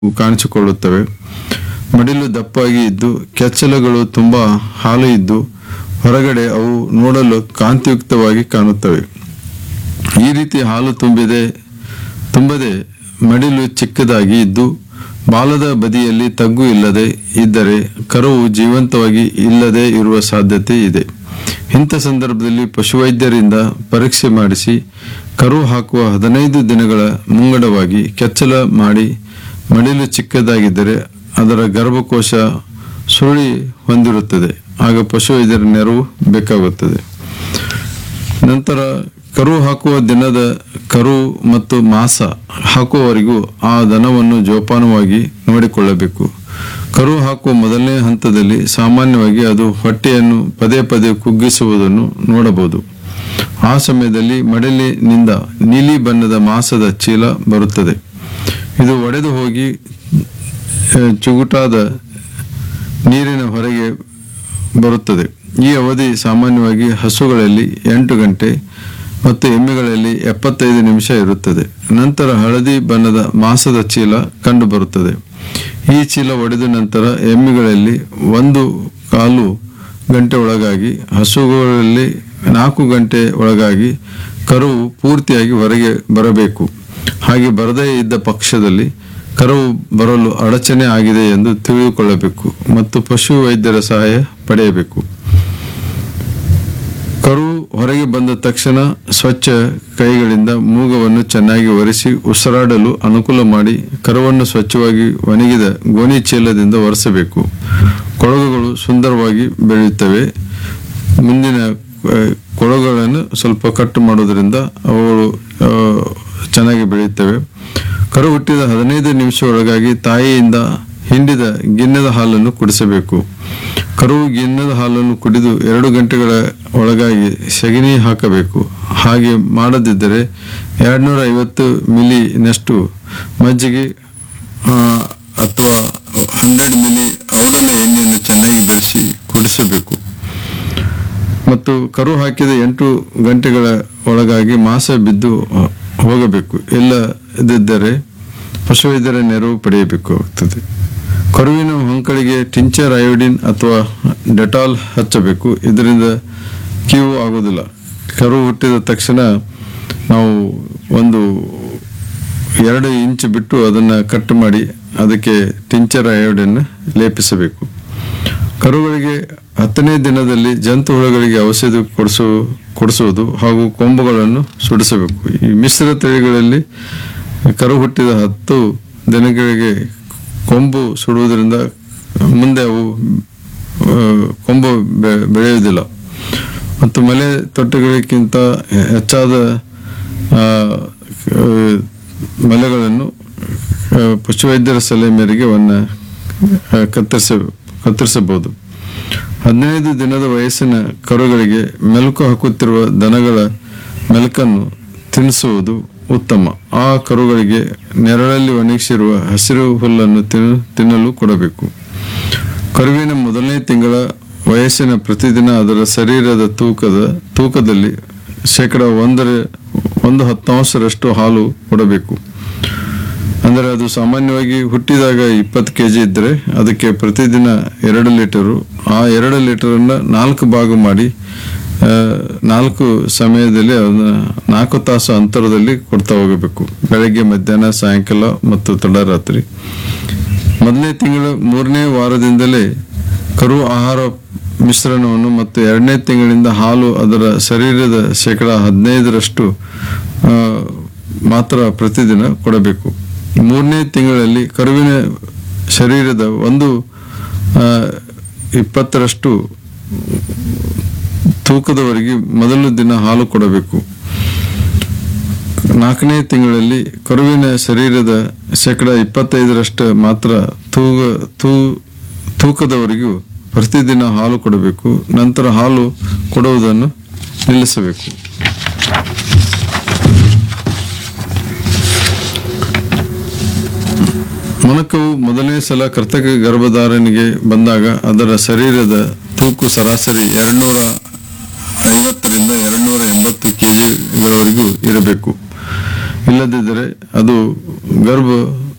ಕಾಣಿಸಿಕೊಳ್ಳುತ್ತವೆ ಮಡಿಲು ದಪ್ಪಾಗಿ ಇದ್ದು ಕೆಚ್ಚಲುಗಳು ತುಂಬಾ ಹಾಲು ಇದ್ದು ಹೊರಗಡೆ ಅವು ನೋಡಲು ಕಾಂತಿಯುಕ್ತವಾಗಿ ಕಾಣುತ್ತವೆ ಈ ರೀತಿ ಹಾಲು ತುಂಬಿದೆ ತುಂಬದೆ ಮಡಿಲು ಚಿಕ್ಕದಾಗಿ ಇದ್ದು ಬಾಲದ ಬದಿಯಲ್ಲಿ ತಗ್ಗು ಇಲ್ಲದೆ ಇದ್ದರೆ ಕರುವು ಜೀವಂತವಾಗಿ ಇಲ್ಲದೆ ಇರುವ ಸಾಧ್ಯತೆ ಇದೆ ಇಂಥ ಸಂದರ್ಭದಲ್ಲಿ ಪಶುವೈದ್ಯರಿಂದ ಪರೀಕ್ಷೆ ಮಾಡಿಸಿ ಕರು ಹಾಕುವ ಹದಿನೈದು ದಿನಗಳ ಮುಂಗಡವಾಗಿ ಕೆಚ್ಚಲ ಮಾಡಿ ಮಡಿಲು ಚಿಕ್ಕದಾಗಿದ್ದರೆ ಅದರ ಗರ್ಭಕೋಶ ಸುರುಳಿ ಹೊಂದಿರುತ್ತದೆ ಆಗ ಪಶುವೈದ್ಯರ ನೆರವು ಬೇಕಾಗುತ್ತದೆ ನಂತರ ಕರು ಹಾಕುವ ದಿನದ ಕರು ಮತ್ತು ಮಾಸ ಹಾಕುವವರೆಗೂ ಆ ದನವನ್ನು ಜೋಪಾನವಾಗಿ ನೋಡಿಕೊಳ್ಳಬೇಕು ಕರು ಹಾಕುವ ಮೊದಲನೇ ಹಂತದಲ್ಲಿ ಸಾಮಾನ್ಯವಾಗಿ ಅದು ಹೊಟ್ಟೆಯನ್ನು ಪದೇ ಪದೇ ಕುಗ್ಗಿಸುವುದನ್ನು ನೋಡಬಹುದು ಆ ಸಮಯದಲ್ಲಿ ಮಡಲಿನಿಂದ ನೀಲಿ ಬಣ್ಣದ ಮಾಸದ ಚೀಲ ಬರುತ್ತದೆ ಇದು ಒಡೆದು ಹೋಗಿ ಆ, ಚುಗುಟಾದ ನೀರಿನ ಹೊರಗೆ ಬರುತ್ತದೆ ಈ ಅವಧಿ ಸಾಮಾನ್ಯವಾಗಿ ಹಸುಗಳಲ್ಲಿ ಎಂಟು ಗಂಟೆ ಮತ್ತು ಎಮ್ಮೆಗಳಲ್ಲಿ ಎಪ್ಪತ್ತೈದು ನಿಮಿಷ ಇರುತ್ತದೆ ನಂತರ ಹಳದಿ ಬಣ್ಣದ ಮಾಸದ ಚೀಲ ಕಂಡುಬರುತ್ತದೆ ಈ ಚೀಲ ಒಡೆದ ನಂತರ ಎಮ್ಮೆಗಳಲ್ಲಿ ಒಂದು ಕಾಲು ಗಂಟೆ ಒಳಗಾಗಿ ಹಸುಗಳಲ್ಲಿ ನಾಲ್ಕು ಗಂಟೆ ಒಳಗಾಗಿ ಕರುವು ಪೂರ್ತಿಯಾಗಿ ಹೊರಗೆ ಬರಬೇಕು ಹಾಗೆ ಬರದೇ ಇದ್ದ ಪಕ್ಷದಲ್ಲಿ ಕರುವು ಬರಲು ಅಡಚಣೆ ಆಗಿದೆ ಎಂದು ತಿಳಿದುಕೊಳ್ಳಬೇಕು ಮತ್ತು ಪಶು ವೈದ್ಯರ ಸಹಾಯ ಪಡೆಯಬೇಕು ಕರು ಹೊರಗೆ ಬಂದ ತಕ್ಷಣ ಸ್ವಚ್ಛ ಕೈಗಳಿಂದ ಮೂಗವನ್ನು ಚೆನ್ನಾಗಿ ಒರೆಸಿ ಉಸಿರಾಡಲು ಅನುಕೂಲ ಮಾಡಿ ಕರುವನ್ನು ಸ್ವಚ್ಛವಾಗಿ ಒಣಗಿದ ಗೋಣಿ ಚೀಲದಿಂದ ಒರೆಸಬೇಕು ಕೊಳಗುಗಳು ಸುಂದರವಾಗಿ ಬೆಳೆಯುತ್ತವೆ ಮುಂದಿನ ಆ, ಕೊಳಗಳನ್ನು ಸ್ವಲ್ಪ ಕಟ್ ಮಾಡೋದ್ರಿಂದ ಅವುಗಳು ಆ, ಚೆನ್ನಾಗಿ ಬೆಳೆಯುತ್ತವೆ ಕರು ಹುಟ್ಟಿದ ಹದಿನೈದು ನಿಮಿಷ ಒಳಗಾಗಿ ತಾಯಿಯಿಂದ ಹಿಂಡಿದ ಗಿಣ್ಣದ ಹಾಲನ್ನು ಕುಡಿಸಬೇಕು ಕರುವು ಗಿಣ್ಣದ ಹಾಲನ್ನು ಕುಡಿದು ಎರಡು ಗಂಟೆಗಳ ಒಳಗಾಗಿ ಸೆಗಣಿ ಹಾಕಬೇಕು ಹಾಗೆ ಮಾಡದಿದ್ದರೆ ಎರಡ್ನೂರ ಐವತ್ತು ಮಿಲಿನಷ್ಟು ಮಜ್ಜಿಗೆ ಆ, ಅಥವಾ ಹಂಡ್ರೆಡ್ ಮಿಲಿ ಔಡಲ ಎಣ್ಣೆಯನ್ನು ಚೆನ್ನಾಗಿ ಬೆರೆಸಿ ಕುಡಿಸಬೇಕು ಮತ್ತು ಕರು ಹಾಕಿದ ಎಂಟು ಗಂಟೆಗಳ ಒಳಗಾಗಿ ಮಾಸ ಬಿದ್ದು ಹೊ- ಹೋಗಬೇಕು ಇಲ್ಲದಿದ್ದರೆ ಪಶುವೈದ್ಯರ ನೆರವು ಪಡೆಯಬೇಕಾಗುತ್ತದೆ ಕರುವಿನ ಹೊಂಕಳಿಗೆ ಟಿಂಚರ್ ಅಯೋಡಿನ್ ಅಥವಾ ಡೆಟಾಲ್ ಹಚ್ಚಬೇಕು ಇದರಿಂದ ಕೀವು ಆಗುವುದಿಲ್ಲ ಕರು ಹುಟ್ಟಿದ ತಕ್ಷಣ ನಾವು ಒಂದು ಎರಡು ಇಂಚು ಬಿಟ್ಟು ಅದನ್ನು ಕಟ್ ಮಾಡಿ ಅದಕ್ಕೆ ಟಿಂಚರ್ ಅಯೋಡಿನ್ ಲೇಪಿಸಬೇಕು ಕರುಗಳಿಗೆ ಹತ್ತನೇ ದಿನದಲ್ಲಿ ಜಂತು ಹುಳುಗಳಿಗೆ ಔಷಧಿ ಕೊಡಿಸು ಕೊಡಿಸುವುದು ಹಾಗೂ ಕೊಂಬುಗಳನ್ನು ಸುಡಿಸಬೇಕು ಈ ಮಿಶ್ರ ತಳಿಗಳಲ್ಲಿ ಕರು ಹುಟ್ಟಿದ ಹತ್ತು ದಿನಗಳಿಗೆ ಕೊಂಬು ಸುಡುವುದರಿಂದ ಮುಂದೆ ಅವು ಆ, ಕೊಂಬು ಬೆ- ಬೆಳೆಯುವುದಿಲ್ಲ ಮತ್ತು ಮಲೆ ತೊಟ್ಟೆಗಳಿಗಿಂತ ಹೆಚ್ಚಾದ ಆ, ಆ, ಮಲೆಗಳನ್ನು ಆ, ಪಶುವೈದ್ಯರ ಸಲಹೆ ಮೇರೆಗೆ ಅವನ್ನ ಆ, ಕತ್ತರಿಸ ಕತ್ತರಿಸಬಹುದು ಹದಿನೈದು ದಿನದ ವಯಸ್ಸಿನ ಕರುಗಳಿಗೆ ಮೆಲುಕು ಹಾಕುತ್ತಿರುವ ದನಗಳ ಮೆಲುಕನ್ನು ತಿನ್ನಿಸುವುದು ಉತ್ತಮ ಆ ಕರುಗಳಿಗೆ ನೆರಳಲ್ಲಿ ಒಣಗಿಸಿರುವ ಹಸಿರು ಹುಲ್ಲನ್ನು ತಿನ್ನು ತಿನ್ನಲು ಕೊಡಬೇಕು ಕರುವಿನ ಮೊದಲನೇ ತಿಂಗಳ ವಯಸ್ಸಿನ ಪ್ರತಿದಿನ ಅದರ ಶರೀರದ ತೂಕದ ತೂಕದಲ್ಲಿ ಶೇಕಡ ಒಂದರ ಒಂದು ಹತ್ತಾಂಶರಷ್ಟು ಹಾಲು ಕೊಡಬೇಕು ಅಂದರೆ ಅದು ಸಾಮಾನ್ಯವಾಗಿ ಹುಟ್ಟಿದಾಗ ಇಪ್ಪತ್ತು ಕೆ ಜಿ ಇದ್ದರೆ ಅದಕ್ಕೆ ಪ್ರತಿದಿನ ಎರಡು ಲೀಟರು ಆ ಎರಡು ಲೀಟರನ್ನು ನಾಲ್ಕು ಭಾಗ ಮಾಡಿ ಆ, ನಾಲ್ಕು ಸಮಯದಲ್ಲಿ ಅದನ್ನ ನಾಲ್ಕು ತಾಸು ಅಂತರದಲ್ಲಿ ಕೊಡ್ತಾ ಹೋಗಬೇಕು ಬೆಳಗ್ಗೆ ಮಧ್ಯಾಹ್ನ ಸಾಯಂಕಾಲ ಮತ್ತು ತಡರಾತ್ರಿ ಮೊದಲನೇ ತಿಂಗಳ ಮೂರನೇ ವಾರದಿಂದಲೇ ಕರು ಆಹಾರ ಮಿಶ್ರಣವನ್ನು ಮತ್ತು ಎರಡನೇ ತಿಂಗಳಿಂದ ಹಾಲು ಅದರ ಶರೀರದ ಶೇಕಡ ಹದಿನೈದರಷ್ಟು ಆ, ಮಾತ್ರ ಪ್ರತಿದಿನ ಕೊಡಬೇಕು ಮೂರನೇ ತಿಂಗಳಲ್ಲಿ ಕರುವಿನ ಶರೀರದ ಒಂದು ಆ, ಇಪ್ಪತ್ತರಷ್ಟು ತೂಕದವರೆಗೆ ಮೊದಲ ದಿನ ಹಾಲು ಕೊಡಬೇಕು ನಾಲ್ಕನೇ ತಿಂಗಳಲ್ಲಿ ಕರುವಿನ ಶರೀರದ ಶೇಕಡ ಇಪ್ಪತ್ತೈದರಷ್ಟು ಮಾತ್ರ ತೂಗ ತೂ ತೂಕದವರೆಗೂ ಪ್ರತಿದಿನ ಹಾಲು ಕೊಡಬೇಕು ನಂತರ ಹಾಲು ಕೊಡುವುದನ್ನು ನಿಲ್ಲಿಸಬೇಕು ಮೊಣಕವು ಮೊದಲನೇ ಸಲ ಕರ್ತಕ ಗರ್ಭಧಾರಣೆಗೆ ಬಂದಾಗ ಅದರ ಶರೀರದ ತೂಕು ಸರಾಸರಿ ಎರಡ್ನೂರ ಐವತ್ತರಿಂದ ಎರಡ್ನೂರ ಎಂಬತ್ತು ಕೆಜಿಗಳವರೆಗೂ ಇರಬೇಕು ಇಲ್ಲದಿದ್ದರೆ ಅದು ಗರ್ಭ